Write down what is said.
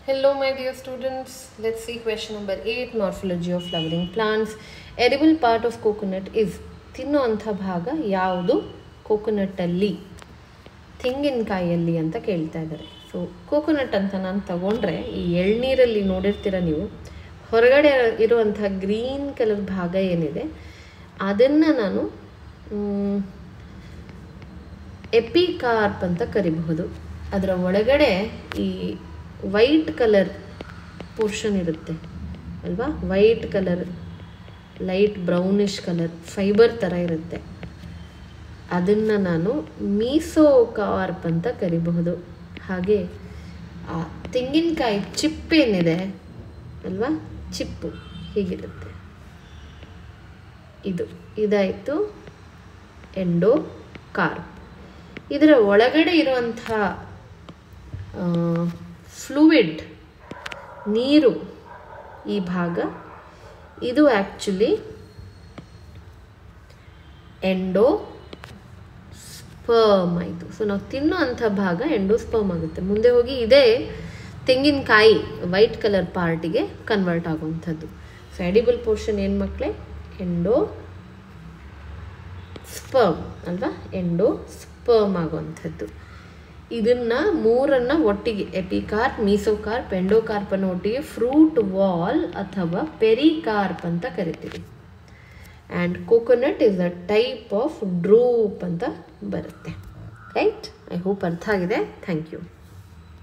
Hello, my dear students. Let's see question number 8 Morphology of flowering plants. Edible part of coconut is ತಿನ್ನುವಂಥ ಭಾಗ ಯಾವುದು ಕೋಕೋನಟ್ಟಲ್ಲಿ ತೆಂಗಿನಕಾಯಿಯಲ್ಲಿ ಅಂತ ಕೇಳ್ತಾ ಇದ್ದಾರೆ ಸೊ ಕೋಕೋನಟ್ ಅಂತ ನಾನು ತಗೊಂಡ್ರೆ ಈ ಎಳ್ನೀರಲ್ಲಿ ನೋಡಿರ್ತೀರ ನೀವು ಹೊರಗಡೆ ಇರುವಂಥ ಗ್ರೀನ್ ಕಲರ್ ಭಾಗ ಏನಿದೆ ಅದನ್ನು ನಾನು ಮ್, ಎಪಿಕಾರ್ಪ್ ಅಂತ ಕರಿಬಹುದು ಅದರ ಒಳಗಡೆ ಈ ವೈಟ್ ಕಲರ್ ಪೋರ್ಷನ್ ಇರುತ್ತೆ ಅಲ್ವಾ white colour light brownish colour fibre ಥರ ಇರುತ್ತೆ ಅದನ್ನು ನಾನು ಮೀಸೋಕಾರ್ಪ್ ಅಂತ ಕರಿಬಹುದು ಹಾಗೆ ಆ ತೆಂಗಿನಕಾಯಿ ಚಿಪ್ಪೇನಿದೆ ಅಲ್ವಾ ಚಿಪ್ಪು ಹೀಗಿರುತ್ತೆ ಇದು ಇದಾಯಿತು ಎಂಡೋ ಕಾರ್ಪ್ ಇದರ ಒಳಗಡೆ ಇರುವಂಥ ಫ್ಲೂಯಿಡ್ ನೀರು ಈ ಭಾಗ ಇದು ಆ್ಯಕ್ಚುಲಿ ಎಂಡೋ ಸ್ಪರ್ಮ್ ಆಯಿತು ಸೊ ನಾವು ತಿನ್ನೋ ಅಂಥ ಭಾಗ ಎಂಡೋಸ್ಪರ್ಮ್ ಆಗುತ್ತೆ ಮುಂದೆ ಹೋಗಿ ಇದೇ ತೆಂಗಿನಕಾಯಿ ವೈಟ್ ಕಲರ್ ಪಾರ್ಟಿಗೆ ಕನ್ವರ್ಟ್ ಆಗುವಂಥದ್ದು ಸೊ ಎಡಿಬಲ್ ಪೋರ್ಷನ್ ಏನು ಮಕ್ಕಳೇ ಎಂಡೋ ಸ್ಪರ್ಮ್ ಅಲ್ವಾ ಎಂಡೋ ಸ್ಪರ್ಮ್ ಆಗುವಂಥದ್ದು ಇದನ್ನ ಮೂರನ್ನ ಒಟ್ಟಿಗೆ ಎಪಿಕಾರ್ಪ್ ಮೀಸೋಕಾರ್ಪ್ ಎಂಡೋಕಾರ್ಪ್ ಅನ್ನು ಒಟ್ಟಿಗೆ ಫ್ರೂಟ್ ವಾಲ್ ಅಥವಾ ಪೆರಿಕಾರ್ಪ್ ಅಂತ ಕರಿತೀವಿ and coconut is a type of drupe ಅಂತ ಬರುತ್ತೆ ರೈಟ್ ಐ ಹೋಪ್ ಅರ್ಥ ಆಗಿದೆ ಥ್ಯಾಂಕ್ ಯು